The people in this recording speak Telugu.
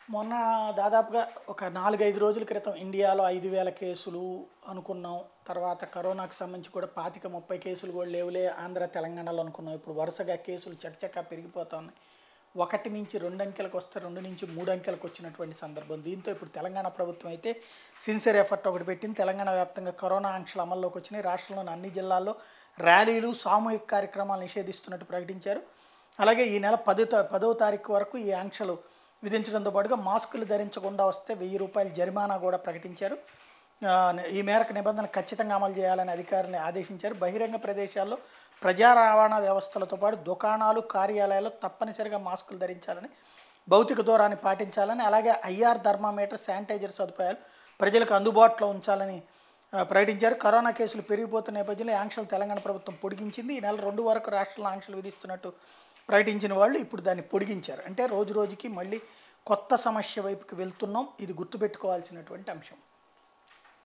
మొన్న దాదాపుగా ఒక నాలుగైదు రోజుల క్రితం ఇండియాలో ఐదు వేల కేసులు అనుకున్నాం తర్వాత కరోనాకు సంబంధించి కూడా పాతిక ముప్పై కేసులు కూడా లేవులే ఆంధ్ర తెలంగాణలో అనుకున్నాం ఇప్పుడు వరుసగా కేసులు చకచకా పెరిగిపోతా ఉన్నాయి ఒకటి నుంచి రెండు అంకెలకు వస్తే రెండు నుంచి మూడు అంకెలకు వచ్చినటువంటి సందర్భం దీంతో ఇప్పుడు తెలంగాణ ప్రభుత్వం అయితే సిన్సియర్ ఎఫర్ట్ ఒకటి పెట్టింది తెలంగాణ వ్యాప్తంగా కరోనా ఆంక్షలు అమల్లోకి వచ్చినాయి రాష్ట్రంలోని అన్ని జిల్లాల్లో ర్యాలీలు సామూహిక కార్యక్రమాలు నిషేధిస్తున్నట్టు ప్రకటించారు అలాగే ఈ నెల పదో తా- పదో తారీఖు వరకు ఈ ఆంక్షలు విధించడంతో పాటుగా మాస్కులు ధరించకుండా వస్తే వెయ్యి రూపాయల జరిమానా కూడా ప్రకటించారు ఆ, ఈ మేరకు నిబంధనలు ఖచ్చితంగా అమలు చేయాలని అధికారులను ఆదేశించారు బహిరంగ ప్రదేశాల్లో ప్రజా రవాణా వ్యవస్థలతో పాటు దుకాణాలు కార్యాలయాల్లో తప్పనిసరిగా మాస్కులు ధరించాలని భౌతిక దూరాన్ని పాటించాలని అలాగే ఐఆర్ థర్మామీటర్ శానిటైజర్ సదుపాయాలు ప్రజలకు అందుబాటులో ఉంచాలని ఆ, ప్రకటించారు కరోనా కేసులు పెరిగిపోతున్న నేపథ్యంలో ఈ ఆంక్షలు తెలంగాణ ప్రభుత్వం పొడిగించింది ఈ నెల రెండు వరకు రాష్ట్రంలో ఆంక్షలు విధిస్తున్నట్టు ప్రకటించిన వాళ్ళు ఇప్పుడు దాన్ని పొడిగించారు అంటే రోజు రోజుకి మళ్ళీ కొత్త సమస్య వైపుకి వెళ్తున్నాం ఇది గుర్తుపెట్టుకోవాల్సినటువంటి అంశం